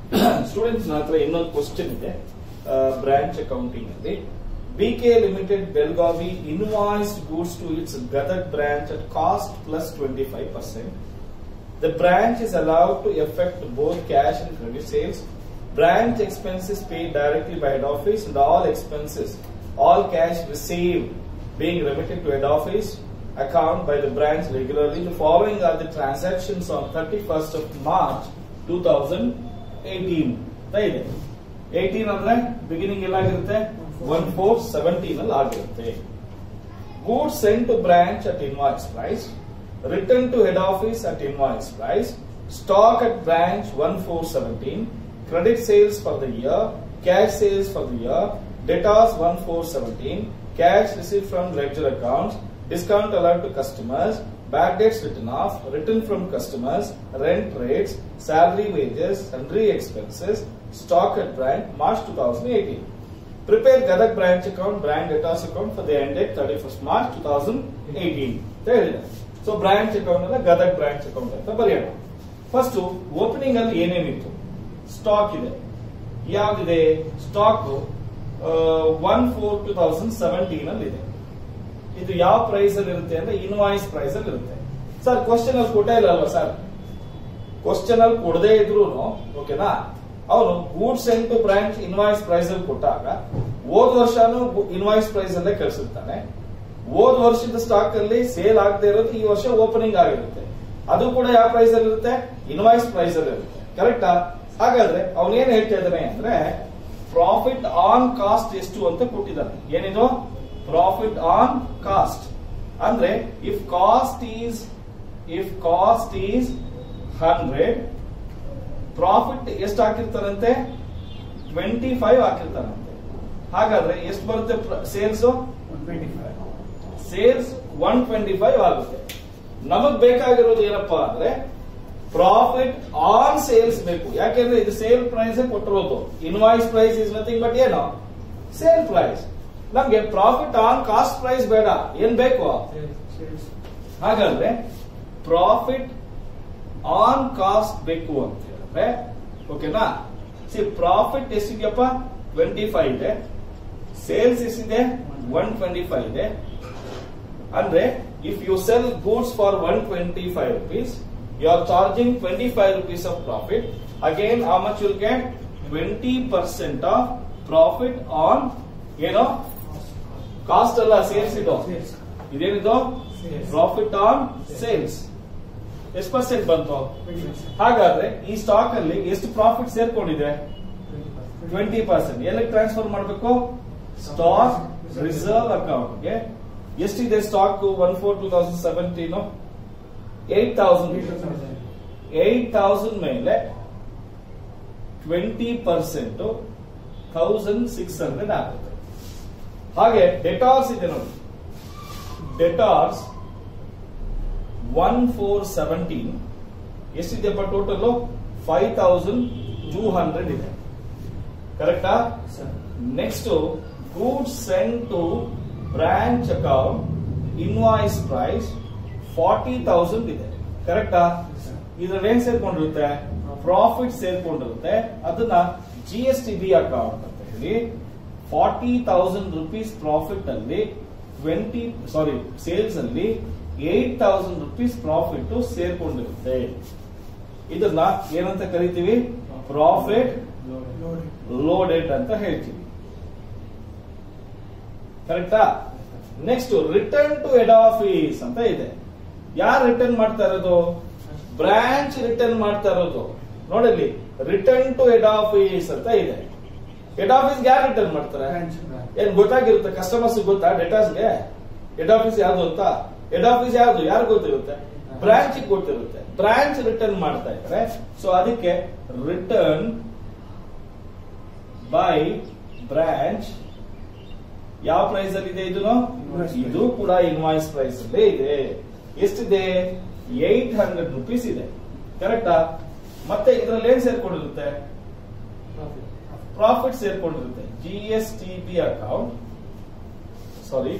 Students ಹತ್ರ ಇನ್ನೊಂದು question ಇದೆ ಬ್ರಾಂಚ್ ಅಕೌಂಟಿಂಗ್ ಅಲ್ಲಿ B K limited Belagavi invoice goods to its Gadag branch at cost plus twenty five percent The branch is allowed to effect both cash and credit sales. Branch expenses paid directly by head office and all expenses, all cash received being remitted to head office account by the branch regularly. The following are the transactions on 31st of March 2018. ಅಂತ ಇದೆ eighteen ಅಂದ್ರೆ beginning ಎಲ್ಲಾಗಿರುತ್ತೆ one four seventeen ಅಲ್ಲಿ ಆಗಿರುತ್ತೆ goods sent to branch at invoice price, return to head office at invoice price, stock at branch 1417, credit sales for the year, cash sales for the year, debtors 1417, cash received from ledger accounts, discount allowed to customers, bad debts written off, written from customers, rent rates, salary wages, sundry expenses, stock at branch March 2018. Prepare Gadak branch account, brand debtors account for the end date 31st March 2018 ಅಂತ ಹೇಳಿದೆ so branch account ಅಲ್ಲ Gadag branch account ಅಂತ ಬರೆಯೋಣ first opening ಅಲ್ಲಿ ಏನೇನಿತ್ತು stock ಇದೆ ಯಾವ್ದಿದೆ stock one four two thousand seventeen ಅಲ್ಲಿ ಇದೆ ಇದು ಯಾವ ಪ್ರೈಸ್ ಅಲ್ಲಿ ಇರುತ್ತೆ ಅಂದ್ರೆ ಇನ್ವಾಯ್ಸ್ ಪ್ರೈಸ್ ಅಲ್ಲಿ ಇರುತ್ತೆ ಸರ್ ಕ್ವಶನ್ ಅಲ್ಲಿ ಕೊಟ್ಟೇ ಇಲ್ಲ ಅಲ್ವಾ ಸರ್ ಕ್ವಶನ್ ಅಲ್ಲಿ ಕೊಡದೇ ಇದ್ರು ಓಕೆನಾ ಅವನು goods and to branch invoice price ಅಲ್ಲಿ ಕೊಟ್ಟಾಗ ಹೋದ್ ವರ್ಷನೂ ಇನ್ವಾಯ್ಸ್ ಪ್ರೈಸ್ ಅಲ್ಲೇ ಕಳಿಸಿರ್ತಾನೆ ಹೋದ್ ವರ್ಷದ ಸ್ಟಾಕ್ ಅಲ್ಲಿ ಸೇಲ್ ಆಗದೆ ಇರೋದು ಈ ವರ್ಷ ಓಪನಿಂಗ್ ಆಗಿರುತ್ತೆ ಅದು ಕೂಡ ಯಾವ ಪ್ರೈಸ್ ಅಲ್ಲಿ ಇರುತ್ತೆ ಇನ್ವಾಯ್ಸ್ ಪ್ರೈಸ್ ಅಲ್ಲಿ ಇರುತ್ತೆ ಕರೆಕ್ಟಾ ಹಾಗಾದ್ರೆ ಅವನು ಏನ್ ಹೇಳ್ತಾ ಇದ್ದಾನೆ ಅಂದ್ರೆ ಪ್ರಾಫಿಟ್ ಆನ್ ಕಾಸ್ಟ್ ಎಷ್ಟು ಅಂತ ಕೊಟ್ಟಿದ್ದಾನೆ ಏನಿದು ಪ್ರಾಫಿಟ್ ಆನ್ ಕಾಸ್ಟ್ ಅಂದ್ರೆ if cost is if cost is hundred profit ಎಷ್ಟು ಹಾಕಿರ್ತಾರಂತೆ ಟ್ವೆಂಟಿ ಫೈವ್ ಹಾಕಿರ್ತಾರಂತೆ ಹಾಗಾದ್ರೆ ಎಷ್ಟು ಬರುತ್ತೆ sales sales one twenty five ಆಗುತ್ತೆ ನಮಗ್ ಬೇಕಾಗಿರೋದು ಏನಪ್ಪಾ ಅಂದ್ರೆ ಪ್ರಾಫಿಟ್ ಆನ್ ಸೇಲ್ಸ್ ಬೇಕು ಯಾಕೆಂದ್ರೆ ಇದು ಸೇಲ್ ಪ್ರೈಸ್ ಕೊಟ್ಟಿರೋದು invoice price is nothing but ಏನು ಸೇಲ್ ಪ್ರೈಸ್ ನಮ್ಗೆ ಪ್ರಾಫಿಟ್ ಆನ್ ಕಾಸ್ಟ್ ಪ್ರೈಸ್ ಬೇಡ ಏನ್ ಬೇಕು ಹಾಗಾದ್ರೆ ಪ್ರಾಫಿಟ್ ಆನ್ ಕಾಸ್ಟ್ ಬೇಕು ಅಂತ ಹೇಳಿದ್ರೆ ಓಕೆನಾ ಸಿ ಪ್ರಾಫಿಟ್ ಎಷ್ಟಿದೆಯಪ್ಪ ಟ್ವೆಂಟಿ ಫೈವ್ ಇದೆ ಸೇಲ್ಸ್ ಎಷ್ಟಿದೆ ಒನ್ ಟ್ವೆಂಟಿ ಫೈವ್ ಇದೆ ಅಂದ್ರೆ if you sell goods for one twenty five rupees you are charging twenty five rupees of profit again how much will get twenty percent of profit on ಏನೋ cost ಅಲ್ಲ sales ಇದು ಇದೇನಿದು profit on sales ಎಷ್ಟು percent ಬಂತು ಹಾಗಾದ್ರೆ ಈ stock ಅಲ್ಲಿ ಎಷ್ಟು ಪ್ರಾಫಿಟ್ ಸೇರ್ಕೊಂಡಿದೆ ಟ್ವೆಂಟಿ ಪರ್ಸೆಂಟ್ ಎಲ್ಲಿಗೆ ಟ್ರಾನ್ಸ್ಫರ್ ಮಾಡಬೇಕು ಸ್ಟಾಕ್ ರಿಸರ್ವ್ ಅಕೌಂಟ್ಗೆ ಎಷ್ಟಿದೆ stock one four two thousand seventeen eight thousand eight thousand ಮೇಲೆ twenty percent thousand six hundred ಆಗುತ್ತೆ ಹಾಗೆ ಡೆಟಾರ್ಸ್ ಇದೆ ನೋಡಿ ಡೆಟಾರ್ಸ್ ಒನ್ ಫೋರ್ ಸೆವೆಂಟೀನ್ ಎಷ್ಟಿದೆಯಪ್ಪ total five thousand two hundred ಇದೆ ಕರೆಕ್ಟಾ next goods send to branch account invoice price forty thousand ಇದೆ ಕರೆಕ್ಟಾ ಇದ್ರಲ್ಲಿ ಏನ್ ಸೇರ್ಕೊಂಡಿರುತ್ತೆ ಪ್ರಾಫಿಟ್ ಸೇರ್ಕೊಂಡಿರುತ್ತೆ ಅದನ್ನ G S T B account ಅಂತ ಹೇಳಿ ಫಾರ್ಟಿ ತೌಸಂಡ್ ರುಪೀಸ್ ಪ್ರಾಫಿಟ್ ಅಲ್ಲಿ ಟ್ವೆಂಟಿ ಸಾರಿ ಸೇಲ್ಸ್ ಅಲ್ಲಿ ಏಟ್ ತೌಸಂಡ್ ರುಪೀಸ್ ಪ್ರಾಫಿಟ್ ಸೇರ್ಕೊಂಡಿರುತ್ತೆ ಇದನ್ನ ಏನಂತ ಕರಿತೀವಿ ಪ್ರಾಫಿಟ್ ಲೋಡೆಡ್ ಅಂತ ಹೇಳ್ತೀವಿ ಕರೆಕ್ಟಾ next return to head office ಅಂತ ಇದೆ ಯಾರು ರಿಟರ್ನ್ ಮಾಡ್ತಾ ಇರೋದು ಬ್ರಾಂಚ್ ರಿಟರ್ನ್ ಮಾಡ್ತಾ ಇರೋದು ನೋಡಲ್ಲಿ ರಿಟರ್ನ್ ಟು ಹೆಡ್ ಆಫೀಸ್ ಅಂತ ಇದೆ ಹೆಡ್ ಆಫೀಸ್ ಯಾರು ರಿಟರ್ನ್ ಮಾಡ್ತಾರೆ ಏನ್ ಗೊತ್ತಾಗಿರುತ್ತೆ ಕಸ್ಟಮರ್ಸ್ ಗೊತ್ತಾ ಡೆಟಾಸ್ಗೆ ಹೆಡ್ ಆಫೀಸ್ ಯಾವ್ದು ಅಂತ ಹೆಡ್ ಆಫೀಸ್ ಯಾವ್ದು ಯಾರು ಗೊತ್ತಿರುತ್ತೆ ಬ್ರಾಂಚ್ ಗೊತ್ತಿರುತ್ತೆ ಬ್ರಾಂಚ್ ರಿಟರ್ನ್ ಮಾಡ್ತಾ ಇದ್ದಾರೆ ಸೊ ಅದಕ್ಕೆ ರಿಟರ್ನ್ ಬೈ ಬ್ರಾಂಚ್ ಯಾವ ಪ್ರೈಸ್ ಅಲ್ಲಿ ಇದೆ ಇದು ಇದು ಕೂಡ ಇನ್ವಾಯ್ಸ್ ಪ್ರೈಸ್ ಅಲ್ಲೇ ಇದೆ ಎಷ್ಟಿದೆ ಏಟ್ ಹಂಡ್ರೆಡ್ ರುಪೀಸ್ ಇದೆ ಕರೆಕ್ಟಾ ಮತ್ತೆ ಇದರಲ್ಲಿ ಏನ್ ಸೇರ್ಕೊಂಡಿರುತ್ತೆ ಪ್ರಾಫಿಟ್ ಸೇರ್ಕೊಂಡಿರುತ್ತೆ G S T B account sorry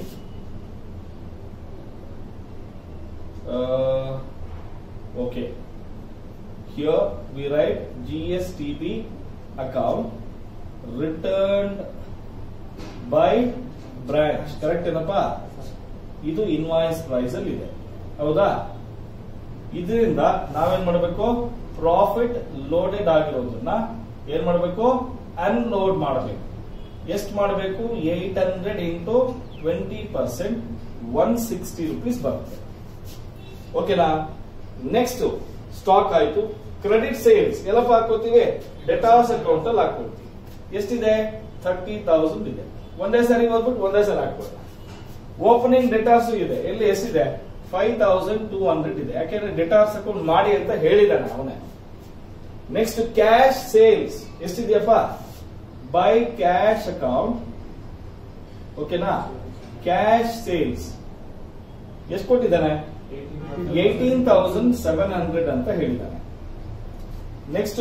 okay here we write GSTB account return by branch correct ಏನಪ್ಪ ಇದು ಇನ್ವಾಯ್ಸ್ ಪ್ರೈಸ್ ಅಲ್ಲಿ ಇದೆ ಹೌದಾ ಇದರಿಂದ ನಾವೇನ್ ಮಾಡಬೇಕು ಪ್ರಾಫಿಟ್ ಲೋಡೆಡ್ ಆಗಿರೋದನ್ನ ಏನ್ ಮಾಡಬೇಕು ಅನ್ಲೋಡ್ ಮಾಡಬೇಕು ಎಷ್ಟು ಮಾಡಬೇಕು eight hundred into twenty percent one sixty rupees ಬರುತ್ತೆ ಓಕೆನಾ ನೆಕ್ಸ್ಟ್ ಸ್ಟಾಕ್ ಆಯ್ತು ಕ್ರೆಡಿಟ್ ಸೇಲ್ಸ್ ಎಲ್ಲಪ್ಪ ಹಾಕೋತೀವಿ ಡೆಟಾಸ್ ಅಕೌಂಟ್ ಅಲ್ಲಿ ಹಾಕೊಳ್ತೀವಿ ಎಷ್ಟಿದೆ ಥರ್ಟಿ ತೌಸಂಡ್ ಇದೆ ಒಂದೇ ಸಾರಿ ಹೋಗ್ಬಿಟ್ಟು ಒಂದೇ ಸಾರಿ ಹಾಕ್ಬೋದು ಓಪನಿಂಗ್ ಡೆಟಾರ್ಸ್ ಇದೆ ಎಲ್ಲಿ ಎಷ್ಟಿದೆ ಫೈವ್ ತೌಸಂಡ್ ಟೂ ಹಂಡ್ರೆಡ್ ಇದೆ ಯಾಕೆಂದ್ರೆ ಡೆಟಾರ್ಸ್ ಅಕೌಂಟ್ ಮಾಡಿ ಅಂತ ಹೇಳಿದಾನೆ ಅವನೇ ನೆಕ್ಸ್ಟ್ ಕ್ಯಾಶ್ ಸೇಲ್ಸ್ ಎಷ್ಟಿದೆಯಪ್ಪ ಬೈ ಕ್ಯಾಶ್ ಅಕೌಂಟ್ ಓಕೆನಾ ಕ್ಯಾಶ್ ಸೇಲ್ಸ್ ಎಷ್ಟು ಕೊಟ್ಟಿದ್ದಾನೆ ಏಟೀನ್ ತೌಸಂಡ್ ಸೆವೆನ್ ಹಂಡ್ರೆಡ್ ಅಂತ ಹೇಳಿದ್ದಾನೆ ನೆಕ್ಸ್ಟ್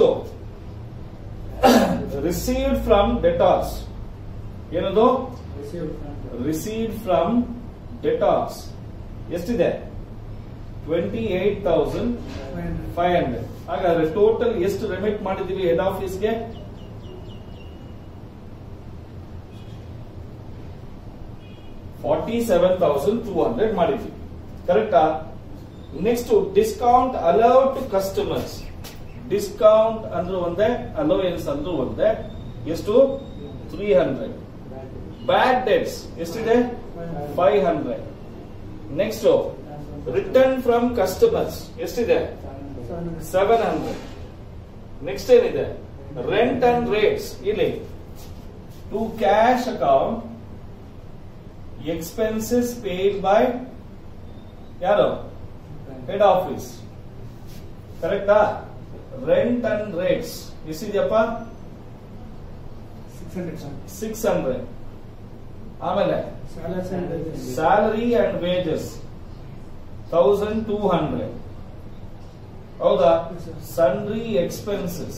ರಿಸೀವ್ಡ್ ಫ್ರಮ್ ಡೆಟಾರ್ಸ್ ಏನದು ರಿಸೀವ್ಡ್ ಫ್ರಮ್ ಡೆಟಾರ್ಸ್ ಎಷ್ಟಿದೆ twenty eight thousand five hundred ಹಾಗಾದ್ರೆ ಟೋಟಲ್ ಎಷ್ಟು ರೆಮಿಟ್ ಮಾಡಿದೀವಿ ಹೆಡ್ ಆಫೀಸ್ಗೆ forty seven thousand two hundred ಮಾಡಿದ್ವಿ ಕರೆಕ್ಟಾ next discount allowed to customers discount ಅಂದ್ರೆ ಒಂದೇ ಅಲೋಯನ್ಸ್ ಅಂದ್ರೂ ಒಂದೇ ಎಷ್ಟು ತ್ರೀ ಹಂಡ್ರೆಡ್ ಬ್ಯಾಡ್ ಡೆಟ್ಸ್ ಎಷ್ಟಿದೆ five hundred next return from customers ಎಷ್ಟಿದೆ ಸೆವೆನ್ ಹಂಡ್ರೆಡ್ ನೆಕ್ಸ್ಟ್ ಏನಿದೆ ರೆಂಟ್ ಅಂಡ್ ರೇಟ್ಸ್ ಇಲ್ಲಿ to cash account expenses paid by ಯಾರು ಹೆಡ್ ಆಫೀಸ್ ಕರೆಕ್ಟಾ ರೆಂಟ್ ಅಂಡ್ ರೇಟ್ಸ್ ಎಷ್ಟಿದೆಯಪ್ಪ ಸಿಕ್ಸ್ ಹಂಡ್ರೆಡ್ ಆಮೇಲೆ salary and wages thousand two hundred ಹೌದಾ sundry expenses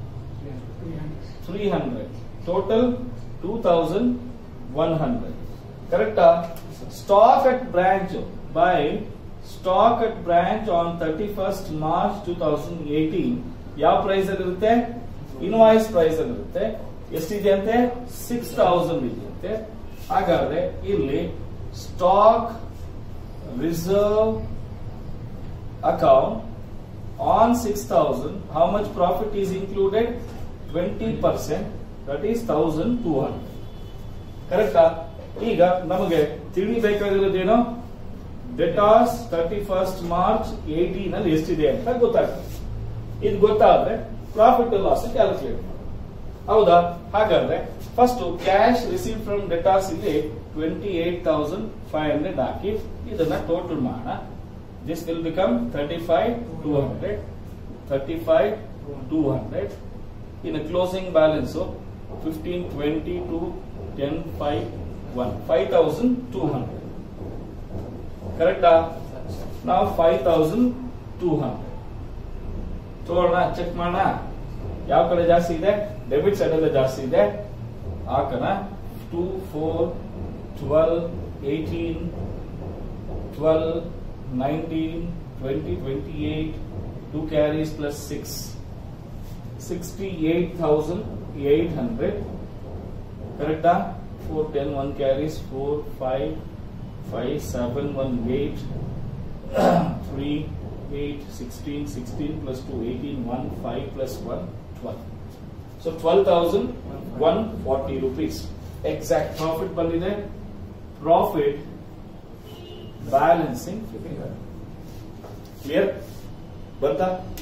three hundred total two thousand one hundred ಕರೆಕ್ಟಾ stock at branch by stock at branch on thirty first March two thousand eighteen ಯಾವ price ಅಲ್ಲಿ ಇರುತ್ತೆ invoice price ಅಲ್ಲಿ ಇರುತ್ತೆ ಎಷ್ಟಿದೆ ಅಂತೆ six thousand ಇದೆಯಂತೆ ಹಾಗಾದ್ರೆ ಇಲ್ಲಿ stock reserve account on six thousand how much profit is included twenty percent that is thousand two hundred ಕರೆಕ್ಟಾ ಈಗ ನಮಗೆ ತಿಳಿಬೇಕಾಗಿರೋದೇನು debtors thirty first March eighteen ಅಲ್ಲಿ ಎಷ್ಟಿದೆ ಅಂತ ಗೊತ್ತಾಗ್ತದೆ ಇದು ಗೊತ್ತಾದ್ರೆ ಪ್ರಾಫಿಟ್ ಲಾಸ್ ಕ್ಯಾಲ್ಕುಲೇಟ್ ಮಾಡಿ ಹೌದಾ ಹಾಗಾದ್ರೆ first cash receive from debtors ಇಲ್ಲಿ twenty eight thousand five hundred ಹಾಕಿ ಇದನ್ನ ಟೋಟಲ್ ಮಾಡೋಣ this will become thirty five two hundred thirty five two hundred ಇನ್ನು closing balance fifteen twenty two ten five one five thousand two hundred ಕರೆಕ್ಟಾ ನಾವು five thousand two hundred ತಗೊಳ್ಳೋಣ check ಮಾಡೋಣ ಯಾವ ಕಡೆ ಜಾಸ್ತಿ ಇದೆ ಡೆಬಿಟ್ ಸೈಡ್ ಅಲ್ಲೇ ಜಾಸ್ತಿ ಇದೆ ಹಾಕೋಣ two four twelve eighteen twelve nineteen twenty twenty eight two carries plus six sixty eight thousand eight hundred ಕರೆಕ್ಟಾ four ten one carries four five five seven one eight three eight sixteen sixteen plus two eighteen one five plus one twelve so twelve thousand one forty rupees exact profit ಬಂದಿದೆ profit balancing clear ಬಂತಾ